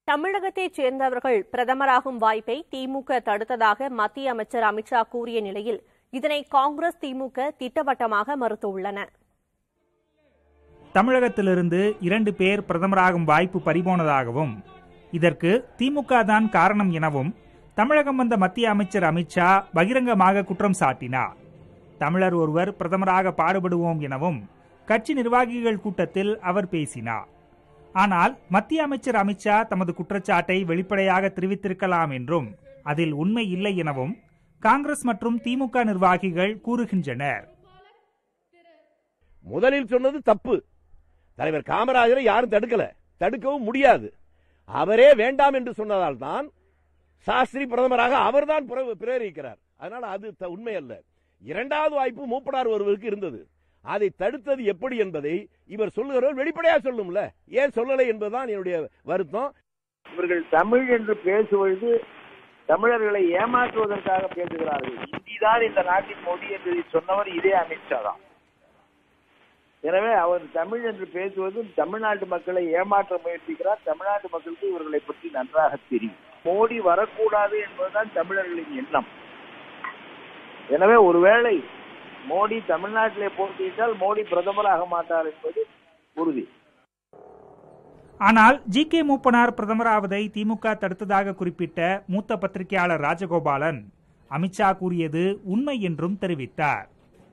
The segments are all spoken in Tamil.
தமிழகத்தைச் சேர்ந்தவர்கள் பிரதமராகும் வாய்ப்பை திமுக தடுத்ததாக மத்திய அமைச்சர் அமித்ஷா கூறிய நிலையில் இதனை காங்கிரஸ் திமுக திட்டவட்டமாக மறுத்துள்ளன தமிழகத்திலிருந்து இரண்டு பேர் பிரதமராகும் வாய்ப்பு பறிபோனதாகவும் இதற்கு திமுக தான் காரணம் எனவும் தமிழகம் வந்த மத்திய அமைச்சர் அமித்ஷா பகிரங்கமாக குற்றம் சாட்டினார் தமிழர் ஒருவர் பிரதமராக பாடுபடுவோம் எனவும் கட்சி நிர்வாகிகள் கூட்டத்தில் அவர் பேசினார் ஆனால் மத்திய அமைச்சர் அமித்ஷா தமது குற்றச்சாட்டை வெளிப்படையாக தெரிவித்திருக்கலாம் என்றும் அதில் உண்மை இல்லை எனவும் காங்கிரஸ் மற்றும் திமுக நிர்வாகிகள் கூறுகின்றனர் முதலில் சொன்னது தப்பு தலைவர் காமராஜரை யாரும் தடுக்கல தடுக்கவும் முடியாது அவரே வேண்டாம் என்று சொன்னதால் தான் சாஸ்திரி பிரதமராக அவர்தான் பிர- பிரேரிக்கிறார் அதனால அது த- உண்மை அல்ல இரண்டாவது வாய்ப்பு மூப்பனார் ஒருவருக்கு இருந்தது அதை தடுத்தது எப்படி என்பதை இவர் சொல்லுகிறவர் வெளிப்படையா சொல்லும்ல ஏன் சொல்லலை என்பதுதான் என்னுடைய வருத்தம் இவர்கள் தமிழ் என்று பேசுவது தமிழர்களை ஏமாற்றுவதற்காக பேசுகிறார்கள் இந்திதான் இந்த நாட்டின் மொழி என்று சொன்னவர் இதே அமித்ஷா தான் எனவே அவர் தமிழ் என்று பேசுவது தமிழ்நாட்டு மக்களை ஏமாற்ற முயற்சிக்கிறார் தமிழ்நாட்டு மக்களுக்கு இவர்களை பற்றி நன்றாக தெரியும் மோடி வரக்கூடாது என்பதுதான் தமிழர்களின் எண்ணம் எனவே ஒருவேளை மோடி தமிழ்நாட்டிலே போட்டியிட்டால் மோடி பிரதமராக மாட்டார் என்பது உறுதி ஆனால் ஜி கே மூப்பனார் பிரதமராவதை திமுக தடுத்ததாக குறிப்பிட்ட மூத்த பத்திரிகையாளர் ராஜகோபாலன் அமித்ஷா கூறியது உண்மை என்றும் தெரிவித்தார்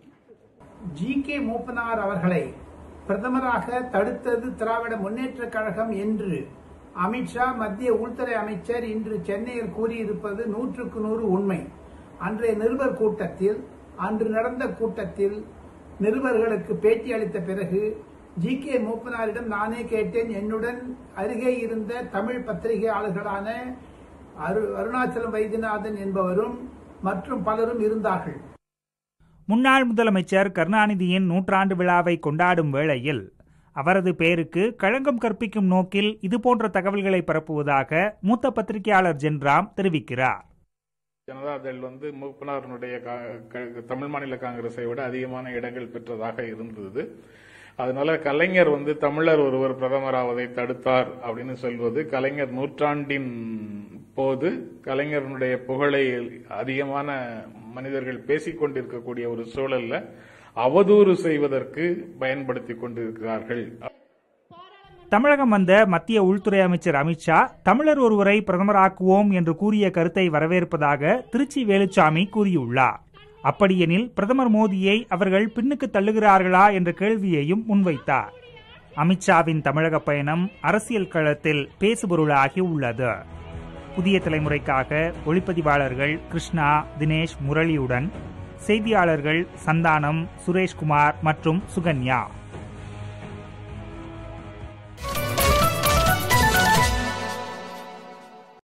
ஜி கே மூப்பனார் அவர்களை பிரதமராக தடுத்தது திராவிட முன்னேற்ற கழகம் என்று அமித்ஷா மத்திய உள்துறை அமைச்சர் இன்று சென்னையில் கூறியிருப்பது நூற்றுக்கு நூறு உண்மை அன்றைய நிருபர் கூட்டத்தில் அன்று நடந்த கூட்டத்தில் நிருபர்களுக்கு பேட்டி அளித்த பிறகு ஜி கே மூப்பனாரிடம் நானே கேட்டேன் என்னுடன் அருகே இருந்த தமிழ் பத்திரிகையாளர்களான அரு- அருணாச்சலம் வைத்தியநாதன் என்பவரும் மற்றும் பலரும் இருந்தார்கள் முன்னாள் முதலமைச்சர் கருணாநிதியின் நூற்றாண்டு விழாவை கொண்டாடும் வேளையில் அவரது பெயருக்கு களங்கம் கற்பிக்கும் நோக்கில் இதுபோன்ற தகவல்களை பரப்புவதாக மூத்த பத்திரிகையாளர் ஜென்ராம் தெரிவிக்கிறார் ஜனதாதள் வந்து மூப்பனாரினுடைய கா- க- தமிழ் மாநில காங்கிரஸை விட அதிகமான இடங்கள் பெற்றதாக இருந்தது அதனால கலைஞர் வந்து தமிழர் ஒருவர் பிரதமராவதை தடுத்தார் அப்படின்னு சொல்வது கலைஞர் நூற்றாண்டின் போது கலைஞரனுடைய புகழை அதிகமான மனிதர்கள் பேசிக் கொண்டிருக்கக்கூடிய ஒரு சூழல்ல அவதூறு செய்வதற்கு பயன்படுத்திக் கொண்டிருக்கிறார்கள் தமிழகம் வந்த மத்திய உள்துறை அமைச்சர் அமித்ஷா தமிழர் ஒருவரை பிரதமராக்குவோம் என்று கூறிய கருத்தை வரவேற்பதாக திருச்சி வேலுச்சாமி கூறியுள்ளார் அப்படியெனில் பிரதமர் மோடியை அவர்கள் பின்னுக்கு தள்ளுகிறார்களா என்ற கேள்வியையும் முன்வைத்தார் அமித்ஷாவின் தமிழக பயணம் அரசியல் களத்தில் பேசுபொருளாகி உள்ளது புதிய தலைமுறைக்காக ஒளிப்பதிவாளர்கள் கிருஷ்ணா தினேஷ் முரளியுடன் செய்தியாளர்கள் சந்தானம் சுரேஷ்குமார் மற்றும் சுகன்யா